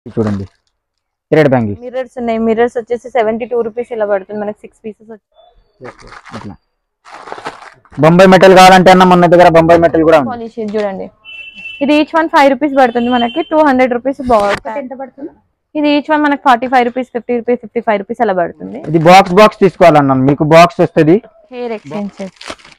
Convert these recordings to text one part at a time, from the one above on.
ఇది చూడండి thread bangles mirrors ఉన్నాయి మిర్రర్స్ వచ్చేసి సెవెంటీ టూ రూపీస్ ఇలా పడుతుంది మనకి సిక్స్ పీసెస్ ఇట్లా బొంబాయి మెటల్ కావాలంటే అన్న మన దగ్గర బొంబాయి మెటల్ కూడా ఉంది పాలిష్ చూడండి ఇది ఈచ్ వన్ ఫైవ్ రూపీస్ పడుతుంది మనకి టూ హండ్రెడ్ రూపీస్ బాగుంటుంది ఎంత పడుతుంది ఇది ఈచ్ వన్ మనకి forty five rupees fifty rupees fifty five rupees అలా పడుతుంది ఇది బాక్స్ బాక్స్ తీసుకోవాలన్నాను మీకు బాక్స్ వస్తుంది హెయిర్ ఎక్స్టెన్షన్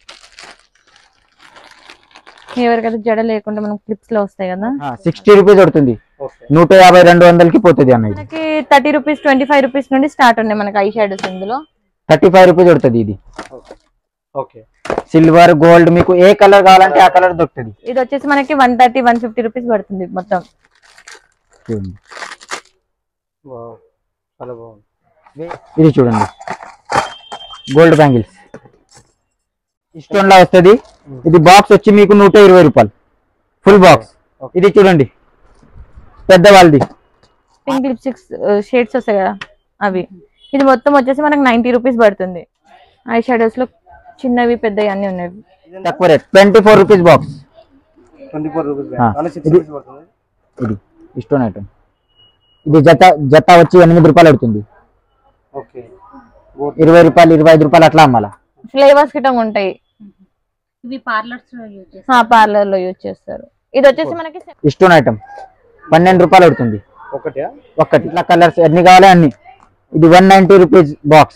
ఎవరికైతే జడ లేకుండా మనకి క్లిప్స్ లో వస్తాయి కదా సిక్స్టీ రూపీస్ పడుతుంది ఓకే నూట యాభై రెండు వందలకి పోతుంది అన్న ఇది మనకి thirty rupees twenty five rupees నుండి స్టార్ట్ ఉన్నాయి మనకి ఐ షాడోస్ ఇందులో థర్టీ ఫైవ్ రూపీస్ పడుతుంది ఇది ఓకే సిల్వర్ గోల్డ్ మీకు ఏ కలర్ కావాలంటే ఆ కలర్ దొరుకుతుంది ఇది వచ్చేసి మనకి one thirty one fifty rupees పడుతుంది మొత్తం చూడండి వావ్. చాలా బాగుంది ఇది చూడండి గోల్డ్ బ్యాంగిల్స్ స్టోన్ లా వస్తుంది ఇది బాక్స్ వచ్చి మీకు నూట ఇరవై రూపాయలు ఫుల్ బాక్స్ ఇది చూడండి పెద్ద వాళ్ళది పింక్ లిప్స్టిక్స్ షేడ్స్ వస్తాయి కదా అవి ఇది మొత్తం వచ్చేసి మనకి నైన్టీ రూపీస్ పడుతుంది ఐ షాడోస్ లో చిన్నవి పెద్దవి అన్ని ఉన్నాయి తక్కువ rate twenty four rupees box twenty four rupees ఆ, అలా సిక్స్ ఇది- రూపీస్ పడుతుంది ఇది స్టోన్ ఐటమ్ ఇది జత జత వచ్చి ఎనిమిది రూపాయలు పడుతుంది ఓకే ఇరవై రూపాయలు ఇరవై ఐదు రూపాయలు అట్లా అమ్మాలా ఫ్లేవర్స్ గిట్టం ఉంటాయి ఇవి పార్లర్స్ లో యూజ్ చేస్తారు ఆ పార్లర్ లో యూజ్ చేస్తారు ఇది వచ్చేసి మనకి స్టోన్ ఐటమ్ పన్నెండు రూపాయలు పడుతుంది ఒకటా ఒక్కటి ఇట్లా కలర్స్ ఎన్ని కావాలి అన్ని ఇది వన్ నైన్టీ రూపీస్ బాక్స్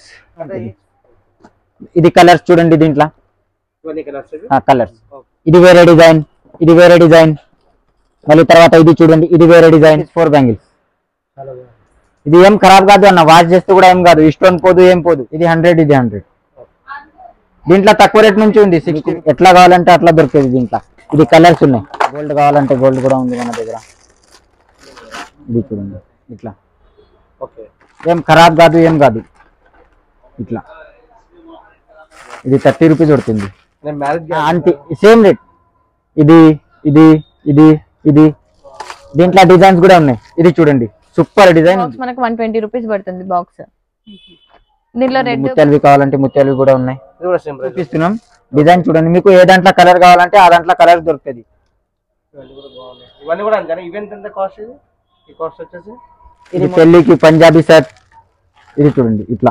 ఇది కలర్స్ చూడండి దీంట్లో ఇవన్నీ కలర్స్ ఇవి కలర్స్ ఇది వేరే డిజైన్ ఇది వేరే డిజైన్ మళ్ళీ తర్వాత ఇది చూడండి ఇది వేరే డిజైన్ ఫోర్ బ్యాంగిల్స్ చాలా బాగుంది ఇది ఏం ఖరాబ్ కాదు అన్న వాష్ చేస్తే కూడా ఏం కాదు స్టోన్ పోదు ఏం పోదు ఇది హండ్రెడ్ ఇది హండ్రెడ్ దీంట్లో తక్కువ రేట్ నుంచి ఉంది సిక్స్టీ ఎట్లా కావాలంటే అట్లా దొరుకుతుంది దీంట్లో ఇది కలర్స్ ఉన్నాయి గోల్డ్ కావాలంటే గోల్డ్ కూడా ఉంది మన దగ్గర ఇది చూడండి ఇట్లా ఓకే ఏం ఖరాబ్ కాదు ఏం కాదు ఇట్లా ఇది థర్టీ రూపీస్ పడుతుంది నేను మ్యారేజ్ ఆ, అంతే సేమ్ రేట్ ఇది ఇది ఇది ఇది దీంట్లో డిజైన్స్ కూడా ఉన్నాయి ఇది చూడండి సూపర్ డిజైన్ బాక్స్ మనకి వన్ ట్వంటీ రూపీస్ పడుతుంది బాక్స్ దీంట్లో రెడ్ ముత్యాలవి కావాలంటే ముత్యాలవి కూడా ఉన్నాయి ఇది కూడా సేమ్ ప్రైస్ చూపిస్తున్నాం డిజైన్ చూడండి మీకు ఏ దాంట్లో కలర్ కావాలంటే ఆ దాంట్లో కలర్ దొరుకుతుంది ఇవన్నీ కూడా బాగున్నాయి ఇవన్నీ కూడా అంతేనా ఈవెంట్ ఎంత కాస్ట్ ఇది ఈ కాస్ట్ వచ్చేసి ఇది పెళ్లికి పంజాబీ సెట్ ఇది చూడండి ఇట్లా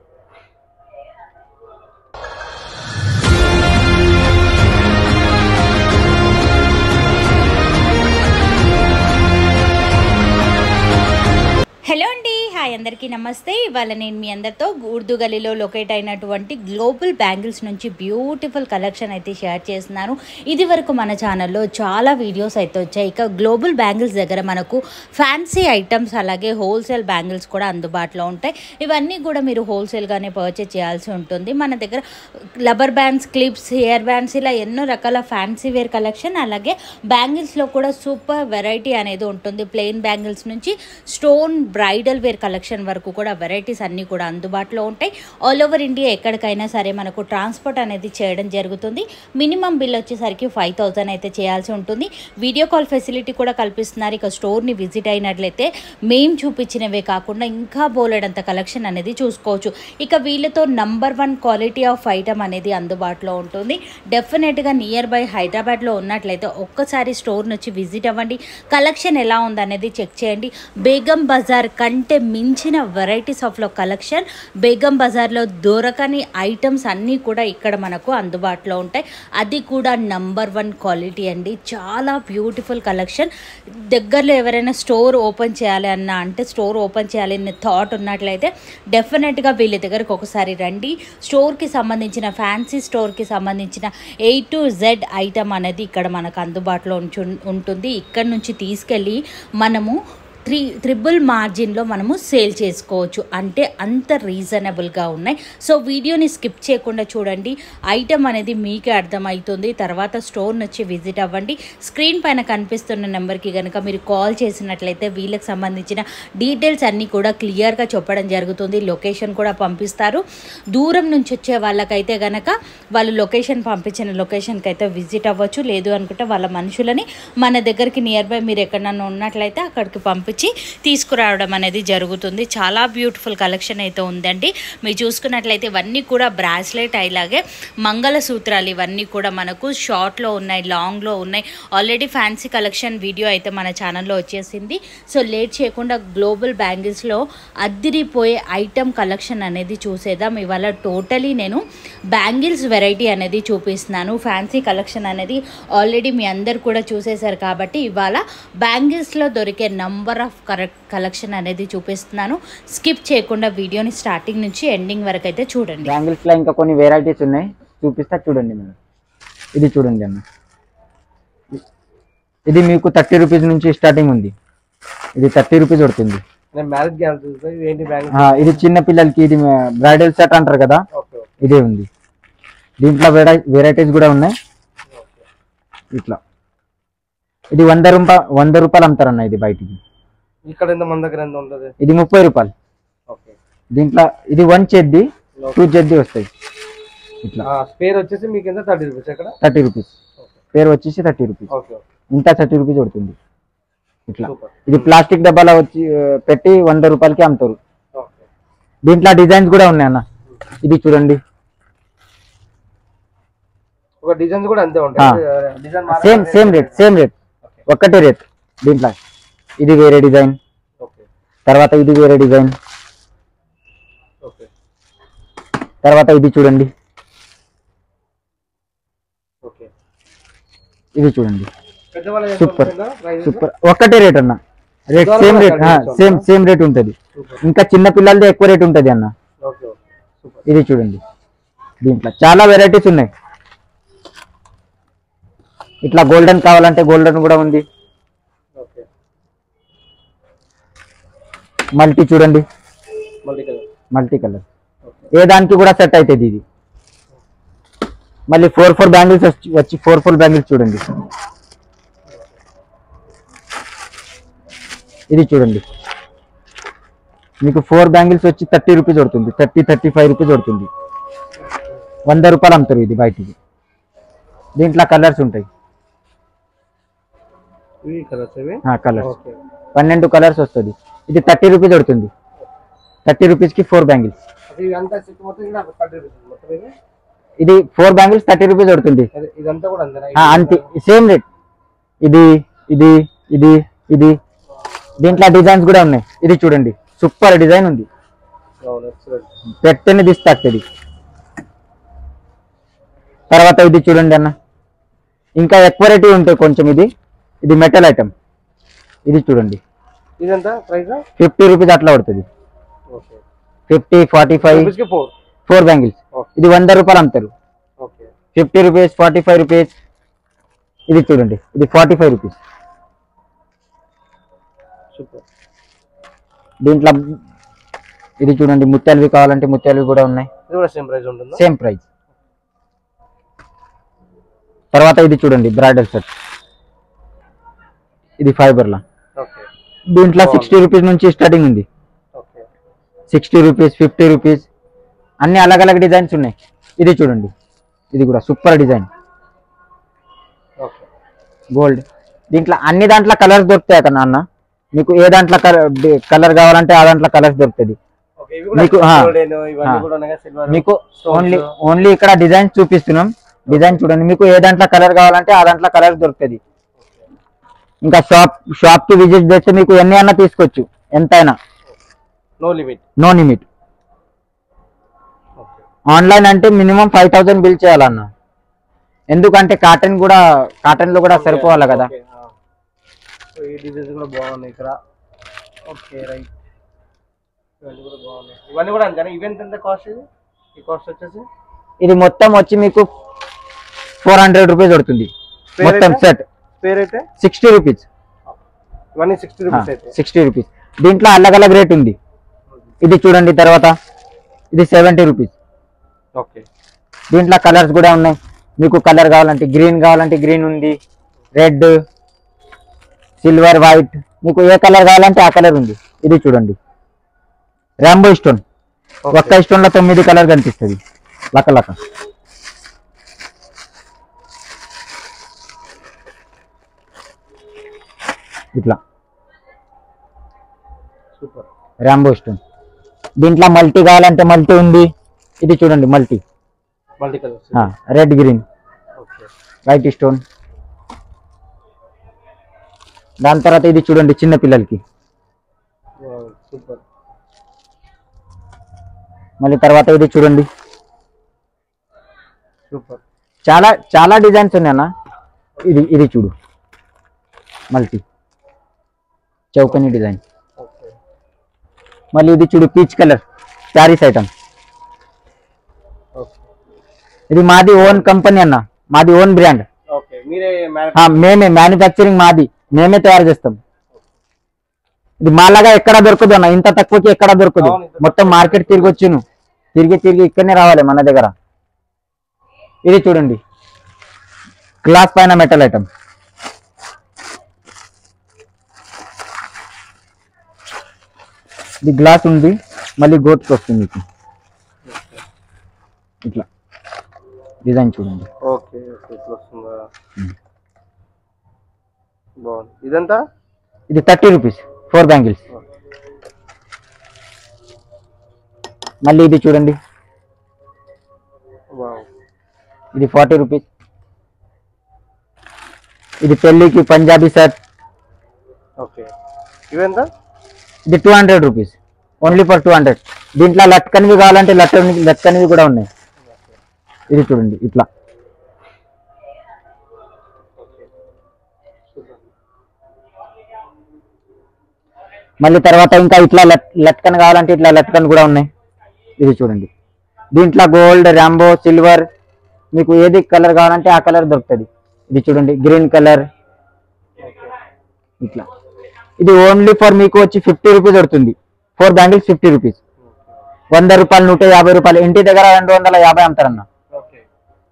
హలో అండి హాయ్ అందరికీ నమస్తే ఇవాళ నేను మీ అందరితో ఉర్దూ గలీలో లొకేట్ అయినటువంటి గ్లోబల్ బ్యాంగిల్స్ నుంచి బ్యూటిఫుల్ కలెక్షన్ అయితే షేర్ చేస్తున్నాను ఇది వరకు మన ఛానల్లో చాలా వీడియోస్ అయితే వచ్చాయి ఇక గ్లోబల్ బ్యాంగిల్స్ దగ్గర మనకు ఫ్యాన్సీ ఐటమ్స్ అలాగే హోల్సేల్ బ్యాంగిల్స్ కూడా అందుబాటులో ఉంటాయి ఇవన్నీ కూడా మీరు హోల్సేల్గానే పర్చేజ్ చేయాల్సి ఉంటుంది మన దగ్గర rubber bands clips hair bands ఇలా ఎన్నో రకాల ఫ్యాన్సీ వేర్ కలెక్షన్ అలాగే బ్యాంగిల్స్లో కూడా సూపర్ వెరైటీ అనేది ఉంటుంది ప్లెయిన్ బ్యాంగిల్స్ నుంచి స్టోన్ బ్రైడల్ వేర్ కలెక్షన్ వరకు కూడా వెరైటీస్ అన్నీ కూడా అందుబాటులో ఉంటాయి ఆల్ ఓవర్ ఇండియా ఎక్కడికైనా సరే మనకు ట్రాన్స్పోర్ట్ అనేది చేయడం జరుగుతుంది మినిమం బిల్ వచ్చేసరికి ఫైవ్ థౌజండ్ అయితే చేయాల్సి ఉంటుంది వీడియో కాల్ ఫెసిలిటీ కూడా కల్పిస్తున్నారు ఇక స్టోర్ని విజిట్ అయినట్లయితే మేము చూపించినవే కాకుండా ఇంకా బోలెడంత కలెక్షన్ అనేది చూసుకోవచ్చు ఇక వీళ్ళతో number one quality of item అనేది అందుబాటులో ఉంటుంది డెఫినెట్గా నియర్ బై హైదరాబాద్లో ఉన్నట్లయితే ఒక్కసారి స్టోర్ నుంచి విజిట్ అవ్వండి కలెక్షన్ ఎలా ఉందనేది చెక్ చేయండి బేగం బజార్ కంటే మించిన వెరైటీస్ ఆఫ్లో కలెక్షన్ బేగం బజార్లో దొరకని ఐటమ్స్ అన్నీ కూడా ఇక్కడ మనకు అందుబాటులో ఉంటాయి అది కూడా నంబర్ వన్ క్వాలిటీ అండి చాలా బ్యూటిఫుల్ కలెక్షన్ దగ్గరలో ఎవరైనా స్టోర్ ఓపెన్ చేయాలి అన్న అంటే స్టోర్ ఓపెన్ చేయాలి అనే థాట్ ఉన్నట్లయితే డెఫినెట్గా వీళ్ళ దగ్గరకు ఒకసారి రండి స్టోర్కి సంబంధించిన ఫ్యాన్సీ స్టోర్కి సంబంధించిన ఏ టు జెడ్ ఐటమ్ అనేది ఇక్కడ మనకు అందుబాటులో ఉంచు ఉంటుంది ఇక్కడ నుంచి తీసుకెళ్ళి మనము త్రీ త్రిబుల్ మార్జిన్లో మనము సేల్ చేసుకోవచ్చు అంటే అంత రీజనబుల్గా ఉన్నాయి సో వీడియోని స్కిప్ చేయకుండా చూడండి ఐటమ్ అనేది మీకే అర్థమవుతుంది తర్వాత స్టోర్ నుంచి విజిట్ అవ్వండి స్క్రీన్ పైన కనిపిస్తున్న నెంబర్కి కనుక మీరు కాల్ చేసినట్లయితే వీళ్ళకి సంబంధించిన డీటెయిల్స్ అన్నీ కూడా క్లియర్గా చెప్పడం జరుగుతుంది లొకేషన్ కూడా పంపిస్తారు దూరం నుంచి వచ్చే వాళ్ళకైతే గనక వాళ్ళు లొకేషన్ పంపించిన లొకేషన్కి అయితే విజిట్ అవ్వచ్చు లేదు అనుకుంటే వాళ్ళ మనుషులని మన దగ్గరికి నియర్ బై మీరు ఎక్కడన్నా ఉన్నట్లయితే అక్కడికి పంపించి వచ్చి తీసుకురావడం అనేది జరుగుతుంది చాలా బ్యూటిఫుల్ కలెక్షన్ అయితే ఉందండి మీరు చూసుకున్నట్లయితే ఇవన్నీ కూడా బ్రాస్లెట్ అలాగే మంగళసూత్రాలు ఇవన్నీ కూడా మనకు షార్ట్లో ఉన్నాయి లాంగ్లో ఉన్నాయి ఆల్రెడీ ఫ్యాన్సీ కలెక్షన్ వీడియో అయితే మన ఛానల్లో వచ్చేసింది సో లేట్ చేయకుండా గ్లోబల్ బ్యాంగిల్స్లో అద్దిరిపోయే ఐటమ్ కలెక్షన్ అనేది చూసేద్దాం ఇవాళ టోటలీ నేను బ్యాంగిల్స్ వెరైటీ అనేది చూపిస్తున్నాను ఫ్యాన్సీ కలెక్షన్ అనేది ఆల్రెడీ మీ అందరు కూడా చూసేశారు కాబట్టి ఇవాళ బ్యాంగిల్స్లో దొరికే నంబర్ ఆఫ్ కరెక్ట్ కలెక్షన్ అనేది చూపిస్తున్నాను స్కిప్ చేయకుండా వీడియోని స్టార్టింగ్ నుంచి ఎండింగ్ వరకు అయితే చూడండి బ్యాంగిల్స్ లో ఇంకా కొన్ని వెరైటీస్ ఉన్నాయి చూపిస్తా చూడండి మేడం ఇది చూడండి అన్న ఇది మీకు థర్టీ రూపీస్ నుంచి స్టార్టింగ్ ఉంది ఇది థర్టీ రూపీస్ పడుతుంది నేను మ్యారేజ్ గ్యాన్స్ చూస్తే ఏంటి బ్యాంక్ ఆ, ఇది చిన్న పిల్లలకి ఇది బ్రైడల్ సెట్ అంటారు కదా ఓకే ఓకే ఇదే ఉంది దీంట్లో వెరైటీస్ కూడా ఉన్నాయి ఇట్లా ఇది వంద రూపాయ వంద రూపాయలు అమ్ముతారన్న ఇది బయటికి ఇక్కడ ఎంత మన దగ్గర ఎంత ఉంటుంది ఇది ముప్పై రూపాయలు ఓకే దీంట్లో ఇది వన్ చెద్ది టూ చెద్ది వస్తాయి ఇట్లా స్పేర్ వచ్చేసి మీకు ఎంత థర్టీ రూపీస్ ఎక్కడ థర్టీ రూపీస్ పేరు వచ్చేసి థర్టీ రూపీస్ ఓకే ఓకే ఇంత థర్టీ రూపీస్ పడుతుంది ఇట్లా సూపర్ ఇది ప్లాస్టిక్ డబ్బాలో వచ్చి ఆ, పెట్టి వంద రూపాయలకి అమ్ముతారు ఓకే దీంట్లో డిజైన్స్ కూడా ఉన్నాయి అన్న ఇది చూడండి ఒక డిజైన్స్ కూడా అంతే ఉంటాయి design same same rate same rate ఒక్కటే రేట్ దీంట్లో ఇది వేరే డిజైన్ ఓకే తర్వాత ఇది వేరే డిజైన్ ఓకే తర్వాత ఇది చూడండి ఓకే ఇది చూడండి పెద్దవాళ్ళ Super. ప్రైస్ సూపర్ ఒక్కటే రేట్ అన్న రేట్ ఇదివరకు సేమ్ రేట్ అక్కడ discount సేమ్ సేమ్ రేట్ ఉంటుంది సూపర్ ఇంకా చిన్న పిల్లలది ఎక్కువ రేట్ ఉంటుంది అన్న ఓకే ఓకే సూపర్ ఇది చూడండి దీంట్లో చాలా వెరైటీస్ ఉన్నాయి ఇట్లా గోల్డెన్ కావాలంటే గోల్డెన్ కూడా ఉంది ఓకే మల్టీ చూడండి multi colour multi colour okay ఏ దానికి కూడా సెట్ అవుతుంది ఇది మళ్ళీ ఫోర్ ఫోర్ బ్యాంగిల్స్ వచ్చి ఫోర్ ఫోర్ బ్యాంగిల్స్ చూడండి ఇది చూడండి మీకు ఫోర్ బ్యాంగిల్స్ వచ్చి థర్టీ రూపీస్ పడుతుంది థర్టీ థర్టీ ఫైవ్ రూపీస్ పడుతుంది వంద రూపాయలు అమ్ముతారు ఇది బయటికి దీంట్లో కలర్స్ ఉంటాయి ఇవి కలర్స్ ఇవి కలర్స్ ఓకే పన్నెండు కలర్స్ వస్తుంది ఇది థర్టీ రూపీస్ పడుతుంది థర్టీ రూపీస్కి ఫోర్ బ్యాంగిల్స్ అది ఇదంతా సెట్ మొత్తం కూడా థర్టీ రూపీస్ మొత్తం ఇది ఇది ఫోర్ బ్యాంగిల్స్ థర్టీ రూపీస్ పడుతుంది అదే ఇదంతా కూడా అంతేనా ఆ, అంతే సేమ్ రేట్ ఇది ఇది ఇది ఇది దీంట్లో డిజైన్స్ కూడా ఉన్నాయి ఇది చూడండి సూపర్ డిజైన్ ఉంది అవును ఎక్సలెంట్ పెట్టని దిస్తాది తర్వాత ఇది చూడండి అన్న ఇంకా ఎక్కువ రేట్ ఉంటాయి కొంచెం ఇది ఇది మెటల్ ఐటమ్ ఇది చూడండి ఇదంతా ప్రైస్ ఫిఫ్టీ రూపీస్ అట్లా పడుతుంది okay fifty forty five rupees కి ఫోర్ ఫోర్ బ్యాంగిల్స్ ఓకే ఇది వంద రూపాయలు అమ్ముతారు okay fifty rupees forty five rupees ఇది చూడండి ఇది ఫార్టీ ఫైవ్ రూపీస్ సూపర్ దీంట్లో ఇది చూడండి ముత్యాలవి కావాలంటే ముత్యాలవి కూడా ఉన్నాయి ఇది కూడా సేమ్ ప్రైస్ ఉంటుందా సేమ్ ప్రైస్ తర్వాత ఇది చూడండి బ్రైడల్ సెట్ ఇది ఫైబర్లా ఓకే దీంట్లో సిక్స్టీ రూపీస్ నుంచి స్టార్టింగ్ ఉంది okay sixty rupees fifty rupees అన్ని అలగ్ అలగ్ డిజైన్స్ ఉన్నాయి ఇది చూడండి ఇది కూడా సూపర్ డిజైన్ ఓకే గోల్డ్ దీంట్లో అన్ని దాంట్లో కలర్స్ దొరుకుతాయి అక్కడ నాన్న మీకు ఏ దాంట్లో కలర్ కావాలంటే ఆ దాంట్లో కలర్స్ దొరుకుతుంది ఓకే ఇవి కూడా మీకు, ఆ. golden, ఇవన్నీ ఆ. కూడా ఉన్నాయి సిల్వర్ మీకు stones. ఓన్లీ ఓన్లీ ఇక్కడ డిజైన్స్ చూపిస్తున్నాం డిజైన్ చూడండి మీకు ఏ దాంట్లో కలర్ కావాలంటే ఆ దాంట్లో కలర్ దొరుకుతుంది ఇంకా షాప్ షాప్ కి విజిట్ చేస్తే మీకు ఎన్ని అన్నా తీసుకోవచ్చు ఎంతైనా no limit no limit okay online అంటే మినిమం ఫైవ్ థౌసండ్ బిల్ చేయాలన్న ఎందుకంటే కాటన్ కూడా కాటన్ లో కూడా సరిపోవాలి కదా ఓకే, ఆ. సో ఈ డిజైన్స్ కూడా బాగున్నాయి ఇక్కడ ఓకే రైట్ ఇవన్నీ కూడా బాగున్నాయి ఇవన్నీ కూడా అంతేనా ఈవెంట్ ఎంత కాస్ట్ ఇది ఈ కాస్ట్ వచ్చేసి ఇది మొత్తం వచ్చి మీకు ఫోర్ హండ్రెడ్ రూపీస్ పడుతుంది Spare మొత్తం అయితే? సెట్ పేరు అయితే సిక్స్టీ రూపీస్ ఇవన్నీ సిక్స్టీ రూపీస్ అయితే సిక్స్టీ రూపీస్ దీంట్లో అలగ్ అలగ్ రేట్ ఉంది ఇది చూడండి తర్వాత ఇది సెవెంటీ రూపీస్ ఓకే దీంట్లో కలర్స్ కూడా ఉన్నాయి మీకు కలర్ కావాలంటే గ్రీన్ కావాలంటే గ్రీన్ ఉంది రెడ్ సిల్వర్ వైట్ మీకు ఏ కలర్ కావాలంటే ఆ కలర్ ఉంది ఇది చూడండి రాంబో స్టోన్ ఒక్క స్టోన్ లో తొమ్మిది కలర్ కనిపిస్తుంది లక లక ఇట్లా సూపర్ ర్యాంబో స్టోన్ దీంట్లో మల్టీ కావాలంటే మల్టీ ఉంది ఇది చూడండి multi multi colours red green okay white stone దాని తర్వాత ఇది చూడండి చిన్న పిల్లలకి సూపర్ మళ్ళీ తర్వాత ఇది చూడండి సూపర్ చాలా చాలా డిజైన్స్ ఉన్నాయి అన్న ఇది ఇది చూడు మల్టీ చౌకని డిజైన్ ఓకే మళ్ళీ ఇది చూడు peach colour saris item okay ఇది మాది ఓన్ కంపెనీ అన్న మాది ఓన్ బ్రాండ్ ఓకే మీరే మ్యాన్ ఆ, మేమే మ్యానుఫ్యాక్చరింగ్ మాది మేమే తయారు చేస్తాం ఇది మాలాగా ఎక్కడ దొరకదు అన్న ఇంత తక్కువకి ఎక్కడ దొరకదు అవును, ఇంత మొత్తం మార్కెట్ తిరిగి వచ్చును తిరిగి తిరిగి ఇక్కడనే రావాలి మన దగ్గర ఇది చూడండి గ్లాస్ పైన మెటల్ ఐటమ్ ఇది గ్లాస్ ఉంది మళ్ళీ గోట్కి వస్తుంది మీకు ఇట్లా డిజైన్ చూడండి ఓకే ఓకే ఇట్లా వస్తుందా బాగుంది ఇదంతా ఇది థర్టీ రూపీస్ ఫోర్ బ్యాంగిల్స్ మళ్ళీ ఇది చూడండి వావ్ ఇది ఫార్టీ రూపీస్ ఇది పెళ్ళికి పంజాబీ షర్ట్ ఓకే ఇవెంత ఇది two hundred rupees only for two hundred దీంట్లో లట్కనివి కావాలంటే లట్కని లట్కనివి కూడా ఉన్నాయి ఇది చూడండి ఇట్లా మళ్ళీ తర్వాత ఇంకా ఇట్లా లట్- లట్కన్ కావాలంటే ఇట్లా లట్కన్ కూడా ఉన్నాయి ఇది చూడండి దీంట్లో గోల్డ్ ర్యాంబో సిల్వర్ మీకు ఏది కలర్ కావాలంటే ఆ కలర్ దొరుకుతుంది ఇది చూడండి గ్రీన్ కలర్ ఇట్లా ఇది ఓన్లీ ఫర్ మీకు వచ్చి ఫిఫ్టీ రూపీస్ పడుతుంది ఫోర్ బ్యాంగిల్స్ ఫిఫ్టీ రూపీస్ వంద రూపాయలు నూట యాభై రూపాయలు ఇంటి దగ్గర రెండు వందల యాభై అమ్ముతారన్న ఓకే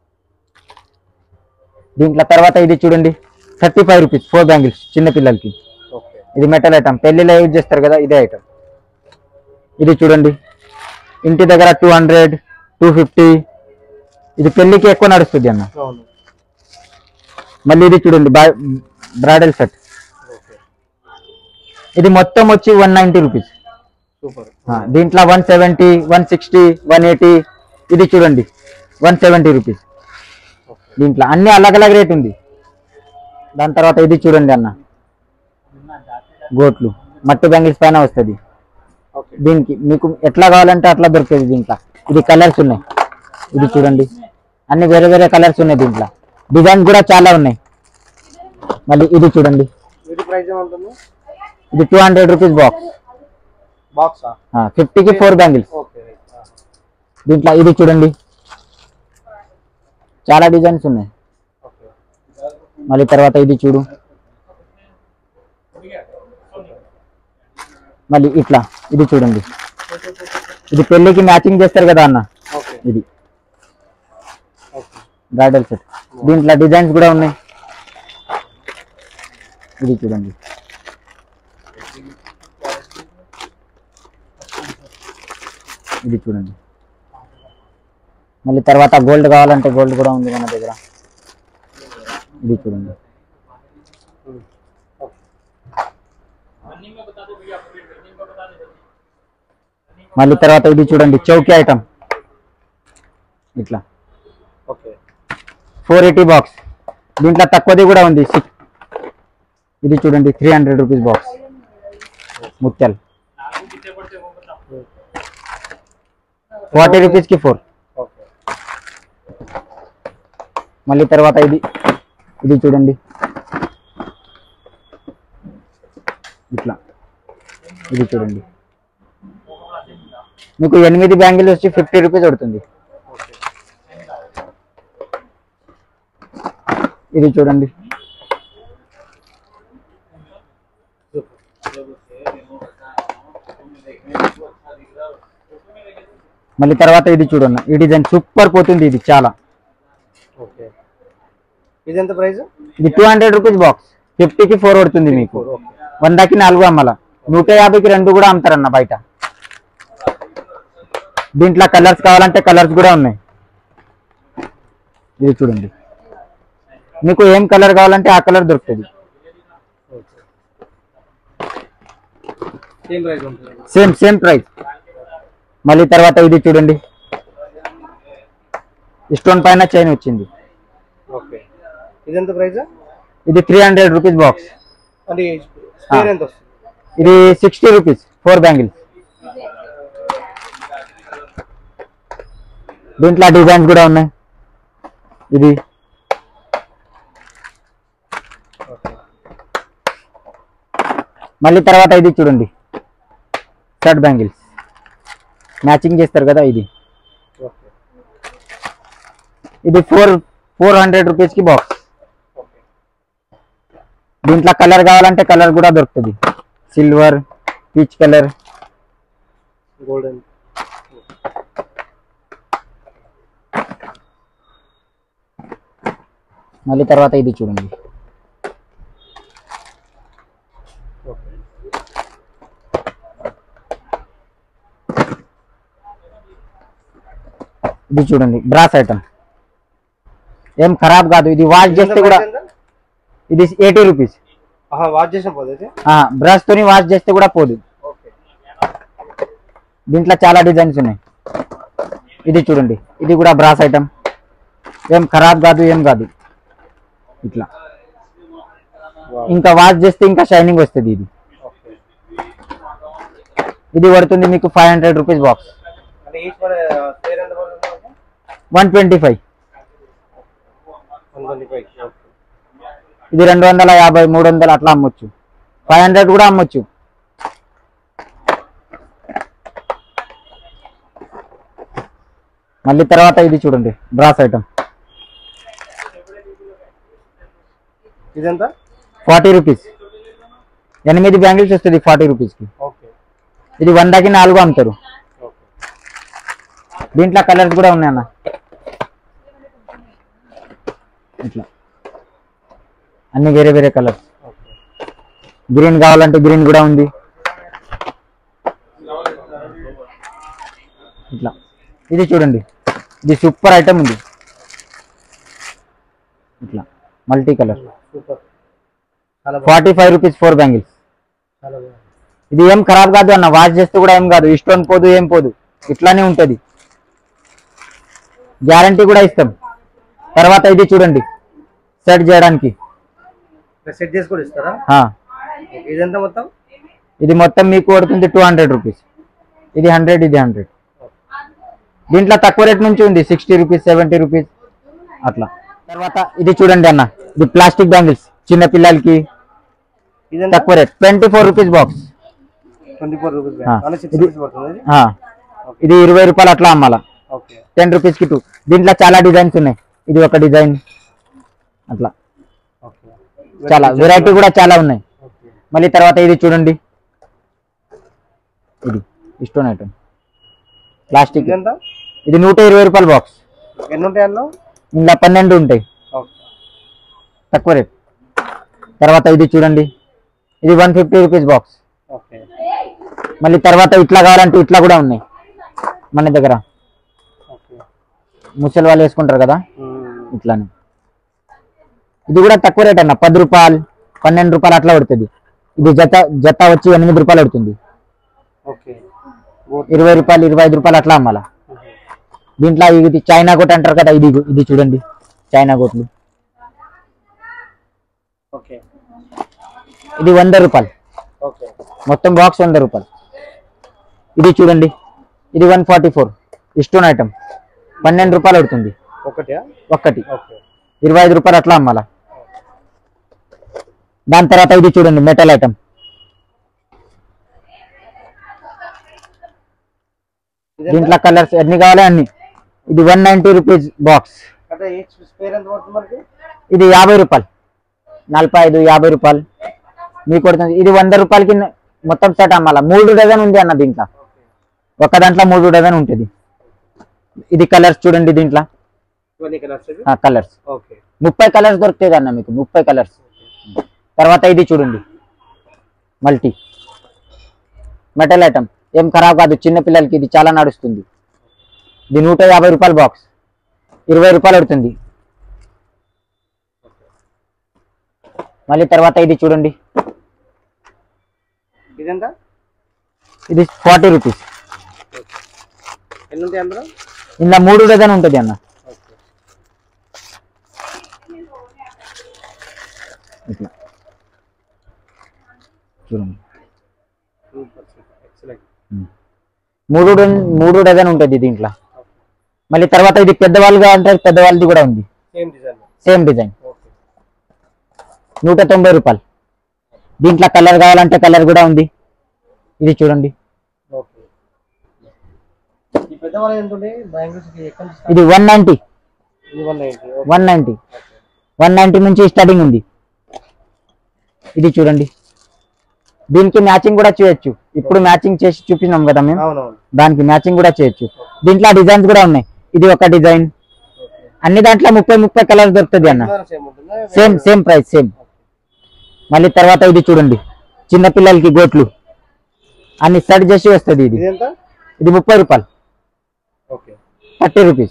దీంట్లో తర్వాత ఇది చూడండి thirty five rupees four bangles చిన్న పిల్లలకి ఓకే ఇది మెటల్ ఐటమ్ పెళ్లిలో యూజ్ చేస్తారు కదా ఇదే ఐటమ్ ఇది చూడండి ఇంటి దగ్గర టూ హండ్రెడ్ టూ ఫిఫ్టీ ఇది పెళ్లికి ఎక్కువ నడుస్తుంది అన్న అవును మళ్ళీ ఇది చూడండి బ్రాడల్ సెట్ ఓకే ఇది మొత్తం వచ్చి వన్ నైంటీ రూపీస్ సూపర్ దీంట్లో one seventy one sixty one eighty ఇది చూడండి వన్ సెవెంటీ రూపీస్ దీంట్లో అన్ని అలగ్ అలగ్ రేట్ ఉంది దాని తర్వాత ఇది చూడండి అన్న గోట్లు మట్టి బ్యాంగిల్స్ పైన వస్తుంది ఓకే దీనికి మీకు ఎట్లా కావాలంటే అట్లా దొరుకుతుంది దీంట్లో ఇది కలర్స్ ఉన్నాయి ఇది చూడండి అన్ని వేరే వేరే కలర్స్ ఉన్నాయి దీంట్లో డిజైన్ కూడా చాలా ఉన్నాయి మళ్ళీ ఇది చూడండి వీటి ప్రైస్ ఏముంటుంది ఇది టూ హండ్రెడ్ రూపీస్ బాక్స్ బాక్సా ఫిఫ్టీకి ఫోర్ బ్యాంగిల్స్ ఓకే దీంట్లో ఇది చూడండి చాలా డిజైన్స్ ఉన్నాయి ఓకే మళ్ళీ తర్వాత ఇది చూడు మళ్ళీ ఇట్లా ఇది చూడండి ఇది పెళ్ళికి మ్యాచింగ్ చేస్తారు కదా అన్న ఓకే ఇది ఓకే బ్రైడల్ సెట్ దీంట్లో డిజైన్స్ కూడా ఉన్నాయి ఇది చూడండి ఇది చూడండి మళ్ళీ తర్వాత గోల్డ్ కావాలంటే గోల్డ్ కూడా ఉంది మన దగ్గర ఇది చూడండి మళ్ళీ తర్వాత ఇది చూడండి చౌకీ ఐటమ్ ఇట్లా ఓకే ఫోర్ ఎయిటీ బాక్స్ దీంట్లో తక్కువది కూడా ఉంది సిక్స్ ఇది చూడండి త్రీ హండ్రెడ్ రూపీస్ బాక్స్ ముత్యాలు ఫార్టీ రూపీస్కి ఫోర్ ఓకే మళ్ళీ తర్వాత ఇది ఇది చూడండి ఇట్లా ఇది చూడండి మీకు ఎనిమిది బ్యాంగిల్ వచ్చి ఫిఫ్టీ రూపీస్ పడుతుంది ఓకే ఇది చూడండి మళ్ళీ తర్వాత ఇది చూడండి ఈ డిజైన్ సూపర్ పోతుంది ఇది చాలా ఓకే ఇది ఎంత ప్రైస్ ఇది టూ హండ్రెడ్ రూపీస్ బాక్స్ ఫిఫ్టీకి ఫోర్ పడుతుంది మీకు ఓకే వందకి నాలుగు అమ్మాల నూట యాభైకి రెండు కూడా అమ్ముతారన్న బయట దీంట్లో కలర్స్ కావాలంటే కలర్స్ కూడా ఉన్నాయి ఇది చూడండి మీకు ఏం కలర్ కావాలంటే ఆ కలర్ దొరుకుతుంది సేమ్ ప్రైస్ ఉంటుంది సేమ్ సేమ్ ప్రైస్ మళ్ళీ తర్వాత ఇది చూడండి స్టోన్ పైన చైన్ వచ్చింది ఓకే ఇది ఎంత ప్రైస్ ఇది త్రీ హండ్రెడ్ రూపీస్ బాక్స్ అంటే స్పేర్ ఎంత వస్తుంది ఇది సిక్స్టీ రూపీస్ ఫోర్ బ్యాంగిల్స్ దీంట్లో డిజైన్స్ కూడా ఉన్నాయి ఇది ఓకే మళ్ళీ తర్వాత ఇది చూడండి షర్ట్ బ్యాంగిల్స్ మ్యాచింగ్ చేస్తారు కదా ఇది ఓకే ఇది ఫోర్ ఫోర్ హండ్రెడ్ రూపీస్కి బాక్స్ ఓకే దీంట్లో కలర్ కావాలంటే కలర్ కూడా దొరుకుతుంది సిల్వర్ పీచ్ కలర్ గోల్డెన్ మళ్ళీ తర్వాత ఇది చూడండి ఓకే ఇది చూడండి బ్రాస్ ఐటమ్ ఏం ఖరాబ్ కాదు ఇది వాష్ చేస్తే కూడా ఇది ఎయిటీ రూపీస్ వాచ్ చేసిన పోదు అయితే బ్రష్ తోని వాష్ చేస్తే కూడా పోదు ఓకే దీంట్లో చాలా డిజైన్స్ ఉన్నాయి ఇది చూడండి ఇది కూడా బ్రాస్ ఐటమ్ ఏం ఖరాబ్ కాదు ఏం కాదు ఇట్లా ఇంకా వాష్ చేస్తే ఇంకా షైనింగ్ వస్తుంది ఇది ఓకే ఇది పడుతుంది మీకు ఫైవ్ హండ్రెడ్ రూపీస్ బాక్స్ అంటే ఈచ్ పర్ స్పేర్ ఎంత పడుతుంది one twenty five one twenty five okay ఇది రెండు వందల యాభై మూడు వందలు అట్లా అమ్మొచ్చు ఫైవ్ హండ్రెడ్ కూడా అమ్మొచ్చు మళ్ళీ తర్వాత ఇది చూడండి బ్రాస్ ఐటమ్ ఇదెంత ఫార్టీ రూపీస్ ఎనిమిది బ్యాంగిల్స్ వస్తుంది ఫార్టీ రూపీస్కి ఓకే ఇది వందకి నాలుగు అమ్ముతారు ఓకే దీంట్లో కలర్స్ కూడా ఉన్నాయి అన్న ఇట్లా అన్ని వేరే వేరే కలర్స్ ఓకే గ్రీన్ కావాలంటే గ్రీన్ కూడా ఉంది ఇట్లా ఇది చూడండి ఇది సూపర్ ఐటమ్ ఉంది ఇట్లా మల్టీ కలర్ సూపర్ చాలా బాగుంది forty five rupees four bangles చాలా బాగుంది ఇది ఏం ఖరాబ్ కాదు అన్న వాష్ చేస్తే కూడా ఏం కాదు ఇష్టం పోదు ఏం పోదు ఇట్లానే ఉంటది గ్యారంటీ కూడా ఇస్తాం తర్వాత ఇది చూడండి సెట్ చేయడానికి సెట్ చేసి కూడా ఇస్తారా ఆ, ఓకే. ఇదెంత మొత్తం ఇది మొత్తం మీకు పడుతుంది టూ హండ్రెడ్ రూపీస్ ఇది హండ్రెడ్ ఇది హండ్రెడ్ దీంట్లో తక్కువ రేట్ నుంచి ఉంది సిక్స్టీ రూపీస్ సెవెంటీ రూపీస్ అట్లా తర్వాత ఇది చూడండి అన్న ఇది ప్లాస్టిక్ బ్యాంగిల్స్ చిన్న పిల్లలకి ఇదెంత తక్కువ rate twenty four rupees box twenty four rupees ఆ. అంటే సిక్స్ ఇది- రూపీస్ పడుతుంది ఇది? ఇది ఇరవై రూపాయలు అట్లా అమ్మాలా ఓకే టెన్ రూపీస్ కి టూ దీంట్లో చాలా డిజైన్స్ ఉన్నాయి ఇది ఒక డిజైన్ అట్లా ఓకే చాలా వెరైటీ కూడా చాలా ఉన్నాయి ఓకే మళ్ళీ తర్వాత ఇది చూడండి ఇది ఇష్టం ఐటమ్ ప్లాస్టిక్ ఇదెంత ఇది నూట ఇరవై రూపాయల బాక్స్ ఎన్ని ఉంటాయి అన్న ఇందులో పన్నెండు ఉంటాయి ఓకే తక్కువ రేట్ తర్వాత ఇది చూడండి ఇది one fifty rupees box okay మళ్ళీ తర్వాత ఇట్లా కావాలంటే ఇట్లా కూడా ఉన్నాయి మన దగ్గర ఓకే ముసలి వాళ్ళు వేసుకుంటారు కదా మ్మ్. ఇట్లానే ఇది కూడా తక్కువ రేట్ అన్న పది రూపాయలు పన్నెండు రూపాయలు అట్లా పడుతుంది ఇది జత జత వచ్చి ఎనిమిది రూపాయలు పడుతుంది ఓకే గుడ్ ఇరవై రూపాయలు ఇరవై ఐదు రూపాయలు అట్లా అమ్మాల దీంట్లో ఇది చైనా గోట్ అంటారు కదా ఇది ఇది చూడండి చైనా గోట్లు ఓకే ఇది వంద రూపాయలు ఓకే మొత్తం బాక్స్ వంద రూపాయలు ఇది చూడండి ఇది one forty four stone item పన్నెండు రూపాయలు పడుతుంది ఒకటా ఒక్కటి ఓకే ఇరవై ఐదు రూపాయలు అట్లా అమ్మాల దాని తర్వాత ఇది చూడండి మెటల్ ఐటమ్ ఇదెంత? దీంట్లో కలర్స్ ఎన్ని కావాలి అన్ని ఇది వన్ నైన్టీ రూపీస్ బాక్స్ అంటే ఈ స్పేర్ ఎంత పడుతుంది మనకి ఇది యాభై రూపాయలు నలభై ఐదు యాభై రూపాయలు మీకు కొడుతుంది ఇది వంద రూపాయలకి న- మొత్తం సెట్ అమ్మాల మూడు డజన్ ఉంది అన్న దీంట్లో ఒక దాంట్లో మూడు డజన్ ఉంటుంది ఇది కలర్స్ చూడండి దీంట్లో ఇవన్నీ కలర్స్ ఇవి? కలర్స్ ఓకే ముప్పై కలర్స్ దొరుకుతాయి అన్న మీకు ముప్పై కలర్స్ తర్వాత ఇది చూడండి మల్టీ మెటల్ ఐటమ్ ఏం ఖరాబ్ కాదు చిన్న పిల్లలకి ఇది చాలా నడుస్తుంది ఇది నూట యాభై రూపాయల బాక్స్ ఇరవై రూపాయలు పడుతుంది మళ్ళీ తర్వాత ఇది చూడండి ఇదెంత ఇది ఫార్టీ రూపీస్ ఎన్ని ఉంటాయి అందులో ఇందులో మూడు డజన్ ఉంటుంది అన్న ఓకే ఇట్లా చూడండి సూపర్ సూపర్ ఎక్సలెంట్ మూడు డజన్ మూడు డజన్ ఉంటుంది దీంట్లో మళ్ళీ తర్వాత ఇది పెద్దవాళ్ళుగా అంటే పెద్దవాళ్ళది కూడా ఉంది same design same design okay నూట తొంభై రూపాయలు దీంట్లో కలర్ కావాలంటే కలర్ కూడా ఉంది ఇది చూడండి ఓకే ఈ పెద్దవాళ్ళు ఎంత ఉంటాయి బ్యాంగిల్స్ ఎక్కడ నుంచి start? ఇది వన్ నైంటీ ఇది one ninety one ninety one ninety నుంచి స్టార్టింగ్ ఉంది ఇది చూడండి దీనికి మ్యాచింగ్ కూడా చేయొచ్చు ఇప్పుడు మ్యాచింగ్ చేసి చూపినాం కదా మేము అవునవును దానికి మ్యాచింగ్ కూడా చేయొచ్చు దీంట్లో డిజైన్స్ కూడా ఉన్నాయి ఇది ఒక డిజైన్ ఓకే అన్ని దాంట్లో ముప్పై ముప్పై కలర్ దొరుకుతుంది అన్న సేమ్ ఉంటుందా సేమ్ సేమ్ ప్రైస్ సేమ్ మళ్ళీ తర్వాత ఇది చూడండి చిన్న పిల్లలకి గోట్లు అన్ని సెట్ చేసి వస్తుంది ఇది ఇది ఎంత ఇది ముప్పై రూపాయలు ఓకే థర్టీ రూపీస్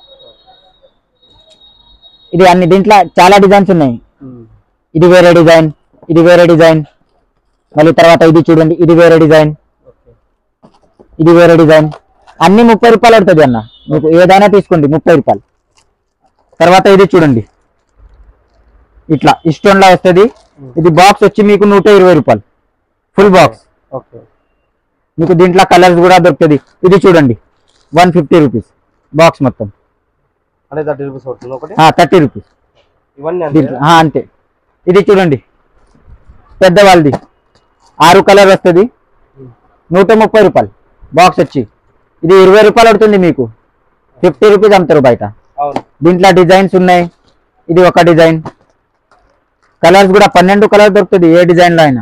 ఇది అన్ని దీంట్లో చాలా డిజైన్స్ ఉన్నాయి ఇది వేరే డిజైన్ ఇది వేరే డిజైన్ మళ్ళీ తర్వాత ఇది చూడండి ఇది వేరే డిజైన్ ఓకే ఇది వేరే డిజైన్ అన్ని ముప్పై రూపాయలు పడుతుంది అన్న మీకు ఏదైనా తీసుకోండి ముప్పై రూపాయలు తర్వాత ఇది చూడండి ఇట్లా ఇస్టోన్ లా వస్తుంది ఇది బాక్స్ వచ్చి మీకు నూట ఇరవై రూపాయలు ఫుల్ బాక్స్ ఓకే మీకు దీంట్లో కలర్స్ కూడా దొరుకుతుంది ఇది చూడండి వన్ ఫిఫ్టీ రూపీస్ బాక్స్ మొత్తం అంటే థర్టీ రూపీస్ పడుతుంది ఒకటి థర్టీ రూపీస్ ఇవన్నీ అంతే దీంట్లో ఆ, అంతే ఇది చూడండి పెద్దవాళ్ళది ఆరు కలర్ వస్తుంది నూట ముప్పై రూపాయలు బాక్స్ వచ్చి ఇది ఇరవై రూపాయలు పడుతుంది మీకు ఫిఫ్టీ రూపీస్ అమ్ముతారు బయట అవును దీంట్లో డిజైన్స్ ఉన్నాయి ఇది ఒక డిజైన్ కలర్స్ కూడా పన్నెండు కలర్ దొరుకుతుంది ఏ డిజైన్ లో అయినా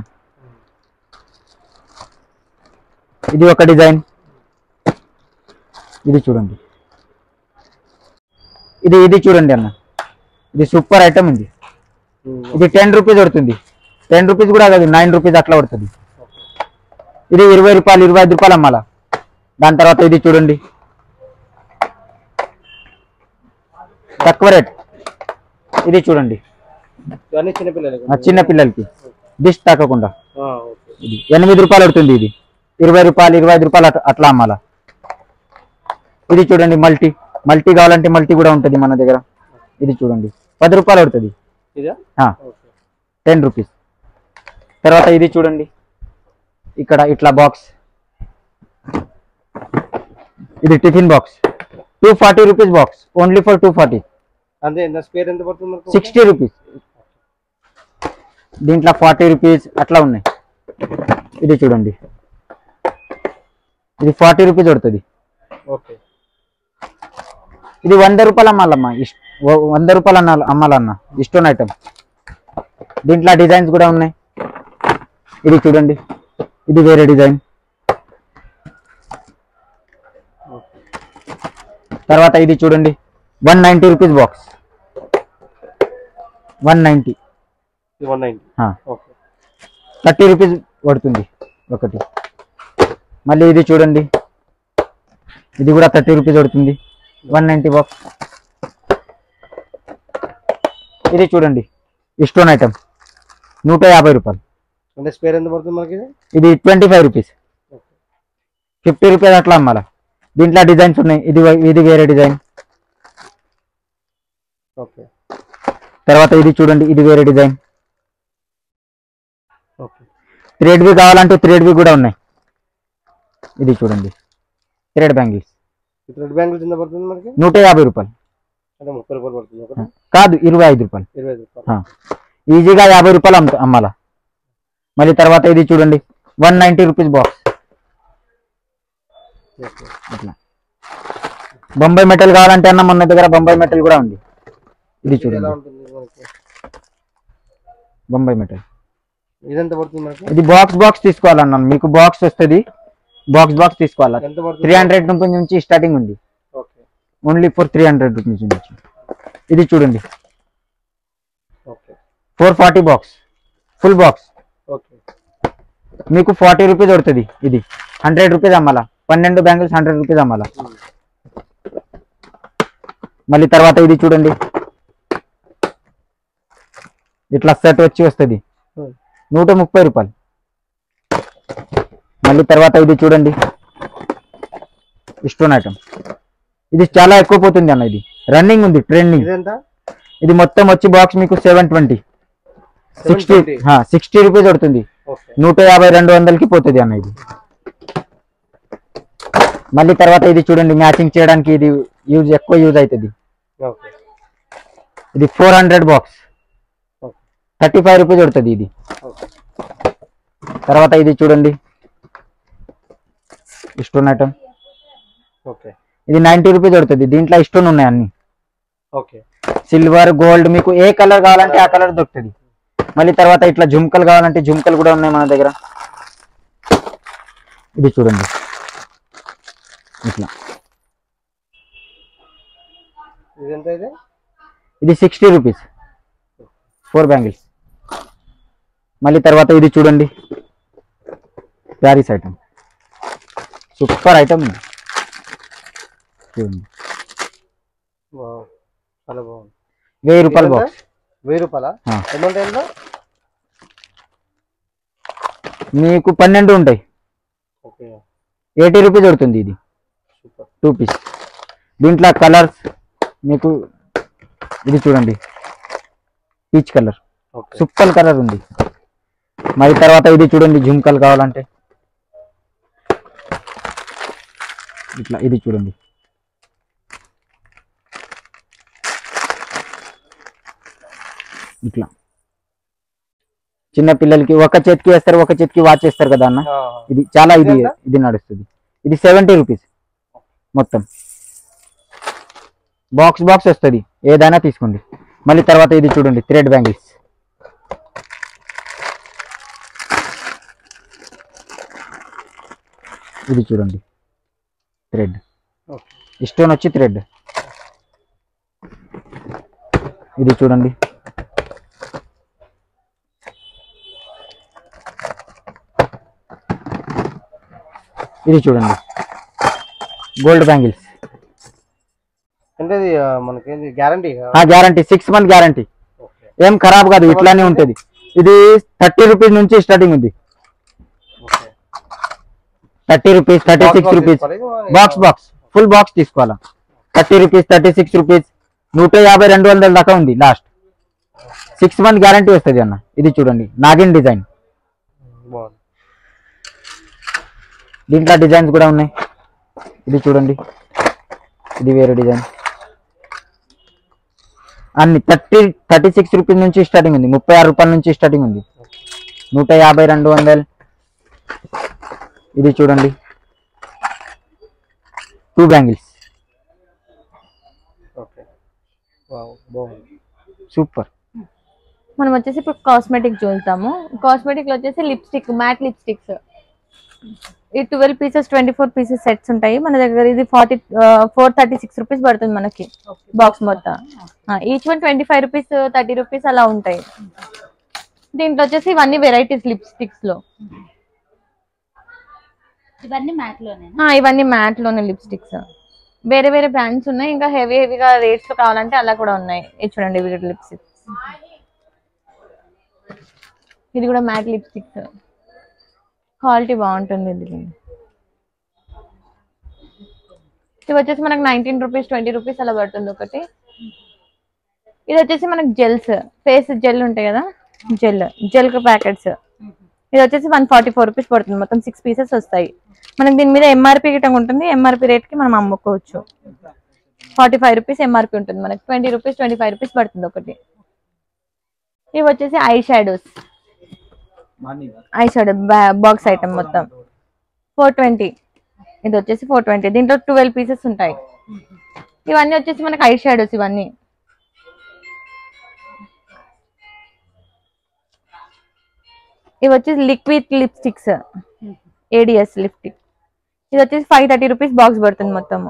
ఇది ఒక డిజైన్ ఇది చూడండి ఇది ఇది చూడండి అన్న ఇది సూపర్ ఐటమ్ ఉంది ఇది టెన్ రూపీస్ పడుతుంది టెన్ రూపీస్ కూడా కాదు నైన్ రూపీస్ అట్లా పడుతుంది ఇది ఇరవై రూపాయలు ఇరవై ఐదు రూపాయలు అమ్మాల దాని తర్వాత ఇది చూడండి తక్కువ రేట్ ఇది చూడండి ఇవన్నీ చిన్నపిల్లలకి ఆ చిన్న పిల్లలకి డిష్ తాకకుండా ఆ, ఓకే ఇది ఎనిమిది రూపాయలు పడుతుంది ఇది ఇరవై రూపాయలు ఇరవై ఐదు రూపాయలు అట్లా- అట్లా అమ్మాల ఇది చూడండి మల్టీ మల్టీ కావాలంటే మల్టీ కూడా ఉంటుంది మన దగ్గర ఇది చూడండి పది రూపాయలు పడుతుంది ఇదా ఓకే టెన్ రూపీస్ తర్వాత ఇది చూడండి ఇక్కడ ఇట్లా బాక్స్ ఇది tiffin box two forty rupees box only for two forty అంతే ఎంత స్పేర్ ఎంత పడుతుంది మనకు సిక్స్టీ రూపీస్ దీంట్లో ఫార్టీ రూపీస్ అట్లా ఉన్నాయి ఇది చూడండి ఇది ఫార్టీ రూపీస్ పడుతుంది ఓకే ఇది వంద రూపాయలు అమ్మాలమ్మా ఇష్- వ- వంద రూపాయలు అన్న అమ్మాలన్న ఇష్టం ఐటమ్ దీంట్లో డిజైన్స్ కూడా ఉన్నాయి ఇది చూడండి ఇది వేరే డిజైన్ తర్వాత ఇది చూడండి one ninety rupees box one ninety ఇది one ninety okay thirty rupees పడుతుంది ఒకటి మళ్ళీ ఇది చూడండి ఇది కూడా థర్టీ రూపీస్ పడుతుంది వన్ నైంటీ బాక్స్ ఇది చూడండి ఇస్టోన్ ఐటమ్ నూట యాభై రూపాయలు అంటే స్పేర్ ఎంత పడుతుంది మనకి ఇది ఇది twenty five rupees fifty rupees అట్లా అమ్మాల దీంట్లో డిజైన్స్ ఉన్నాయి ఇది వే- ఇది వేరే డిజైన్ ఓకే తర్వాత ఇది చూడండి ఇది వేరే డిజైన్ ఓకే థ్రెడ్ వి కావాలంటే థ్రెడ్ వి కూడా ఉన్నాయి ఇది చూడండి థ్రెడ్ బ్యాంగిల్స్ ఈ థ్రెడ్ బ్యాంగిల్స్ ఎంత పడుతుంది మనకి నూట యాభై రూపాయలు అంటే ముప్పై రూపాయలు పడుతుంది ఒకటి కాదు ఇరవై ఐదు రూపాయలు ఇరవై ఐదు రూపాయలు ఆ. ఈజీగా యాభై రూపాయలు అమ్మ అమ్మాల మళ్ళీ తర్వాత ఇది చూడండి one ninety rupees box okay ఇట్లా బొంబాయి మెటల్ కావాలంటే అన్న మన దగ్గర బొంబాయి మెటల్ కూడా ఉంది ఇది ఇది ఎలా చూడండి ఉంటుంది మనకి బొంబాయి మెటల్ ఇది ఎంత పడుతుంది మనకి ఇది బాక్స్ బాక్స్ తీసుకోవాలన్న మీకు బాక్స్ వస్తుంది బాక్స్ బాక్స్ తీసుకోవాలా ఎంత పడుతుంది త్రీ హండ్రెడ్ రూపీస్ నుంచి స్టార్టింగ్ ఉంది okay only for three hundred rupees నుంచి ఇది చూడండి okay four forty box full box okay మీకు ఫార్టీ రూపీస్ పడుతుంది ఇది హండ్రెడ్ రూపీస్ అమ్మాలా పన్నెండు బ్యాంగిల్స్ హండ్రెడ్ రూపీస్ అమ్మాలా మళ్ళీ తర్వాత ఇది చూడండి ఇట్లా సెట్ వచ్చి వస్తుంది నూట ముప్పై రూపాయలు మళ్ళీ తర్వాత ఇది చూడండి స్టోన్ ఐటమ్ ఇది చాలా ఎక్కువ పోతుంది అన్న ఇది రన్నింగ్ ఉంది ట్రెండింగ్ ఇదెంత ఇది మొత్తం వచ్చి బాక్స్ మీకు seven twenty sixty 720. Sixty rupees పడుతుంది ఓకే నూట యాభై రెండు వందలకి పోతుంది అన్న ఇది మళ్ళీ తర్వాత ఇది చూడండి మ్యాచింగ్ చేయడానికి ఇది యూజ్ ఎక్కువ యూజ్ అవుతుంది ఓకే ఇది four hundred box okay thirty five rupees పడుతుంది ఇది ఓకే తర్వాత ఇది చూడండి స్టోన్ ఐటమ్ ఓకే ఇది నైన్టీ రూపీస్ పడుతుంది దీంట్లో స్టోన్ ఉన్నాయి అన్ని ఓకే సిల్వర్ గోల్డ్ మీకు ఏ కలర్ కావాలంటే ఆ కలర్ దొరుకుతుంది మళ్ళీ తర్వాత ఇట్లా జుమ్కలు కావాలంటే జుమ్కలు కూడా ఉన్నాయి మన దగ్గర ఇది చూడండి ఇట్లా ఇదెంత ఇది ఇది సిక్స్టీ రూపీస్ ఫోర్ బ్యాంగిల్స్ మళ్ళీ తర్వాత ఇది చూడండి ప్యారిస్ ఐటమ్ సూపర్ ఐటమ్ చూడండి వావ్. చాలా బాగుంది వెయ్యి రూపాయల ఇదెంత? బాక్స్ వెయ్యి రూపాయల ఆ. అమౌంట్ ఎంత మీకు పన్నెండు ఉంటాయి ఓకే ఎయిటీ రూపీస్ పడుతుంది ఇది సూపర్ టూ పీస్ దీంట్లో కలర్స్ మీకు ఇది చూడండి peach colour okay super colour ఉంది మరి తర్వాత ఇది చూడండి జుమ్కలు కావాలంటే ఇట్లా ఇది చూడండి ఇట్లా చిన్న పిల్లలకి ఒక చేతికి వేస్తారు ఒక చేతికి వాచ్ చేస్తారు కదా అన్న ఆ. ఇది చాలా ఇది ఇదెంత? ఇది నడుస్తుంది ఇది సెవెంటీ రూపీస్ మొత్తం బాక్స్ బాక్స్ వస్తుంది ఏదైనా తీసుకోండి మళ్ళీ తర్వాత ఇది చూడండి థ్రెడ్ బ్యాంగిల్స్ ఇది చూడండి థ్రెడ్ ఓకే స్టోన్ వచ్చి థ్రెడ్ ఇది చూడండి ఇది చూడండి గోల్డ్ బ్యాంగిల్స్ అంటే ఇది ఆ, మనకేంది guarantee guarantee six month guarantee okay ఏం ఖరాబ్ కాదు ఇట్లానే ఉంటుంది ఇది థర్టీ రూపీస్ నుంచి స్టార్టింగ్ ఉంది okay thirty rupees thirty Box six box rupees తీసుకోవాలి, ఇది బాక్స్ బాక్స్ ఫుల్ బాక్స్ తీసుకోవాలా thirty rupees thirty six rupees నూట యాభై రెండు వందల దాకా ఉంది లాస్ట్ సిక్స్ మంత్ గ్యారంటీ వస్తుంది అన్న ఇది చూడండి నాగిన్ డిజైన్ బాగుంది దీంట్లో డిజైన్స్ కూడా ఉన్నాయి ఇది చూడండి ఇది వేరే డిజైన్ అన్ని థర్టీ థర్టీ సిక్స్ రూపీస్ నుంచి స్టార్టింగ్ ఉంది ముప్పై ఆరు రూపాయల నుంచి స్టార్టింగ్ ఉంది నూట యాభై రెండు వందలు ఇది చూడండి టూ బ్యాంగిల్స్ ఓకే వావ్, బాగుంది సూపర్ మనం వచ్చేసి ఇప్పుడు కాస్మెటిక్ చూస్తాము కాస్మెటిక్ లో వచ్చేసి లిప్స్టిక్ మ్యాట్ లిప్స్టిక్స్ ఈ twelve pieces twenty four pieces sets ఉంటాయి మన దగ్గర ఇది forty four thirty six rupees పడుతుంది మనకి బాక్స్ మొత్తం each one twenty five rupees thirty rupees అలా ఉంటాయి దీంట్లో వచ్చేసి ఇవన్నీ వెరైటీస్ లిప్స్టిక్స్ లో ఇవన్నీ మ్యాట్ లోనే ఆ, ఇవన్నీ మ్యాట్ లోనే లిప్స్టిక్స్ వేరే వేరే బ్రాండ్స్ ఉన్నాయి ఇంకా హెవీ హెవీగా రేట్స్ లో కావాలంటే అలా కూడా ఉన్నాయి ఇది చూడండి ఇవి లిప్స్టిక్స్ ఇది కూడా మ్యాట్ లిప్స్టిక్స్ క్వాలిటీ బాగుంటుంది ఇది ఇది వచ్చేసి మనకు నైన్టీన్ రూపీస్ ట్వంటీ రూపీస్ అలా పడుతుంది ఒకటి ఇది వచ్చేసి మనకు జెల్స్ ఫేస్ జెల్ ఉంటాయి కదా జెల్ జెల్ ప్యాకెట్స్ ఇది వచ్చేసి వన్ ఫార్టీ ఫోర్ రూపీస్ పడుతుంది మొత్తం సిక్స్ పీసెస్ వస్తాయి మనకి దీని మీద ఎంఆర్పి గిట్టం ఉంటుంది ఎంఆర్పి రేట్ కి మనం అమ్ముకోవచ్చు ఫార్టీ ఫైవ్ రూపీస్ ఎంఆర్పి ఉంటుంది మనకి twenty rupees twenty five rupees పడుతుంది ఒకటి ఇవి వచ్చేసి eye shadows eye shadow box item మొత్తం ఫోర్ ట్వంటీ ఇది వచ్చేసి ఫోర్ ట్వంటీ దీంట్లో ట్వెల్వ్ పీసెస్ ఉంటాయి ఇవన్నీ వచ్చేసి మనకి ఐ షాడోస్ ఇవన్నీ ఇవి వచ్చేసి లిక్విడ్ లిప్స్టిక్స్ ఏడిఎస్ లిప్స్టిక్ ఇది వచ్చేసి ఫైవ్ థర్టీ రూపీస్ బాక్స్ పడుతుంది మొత్తము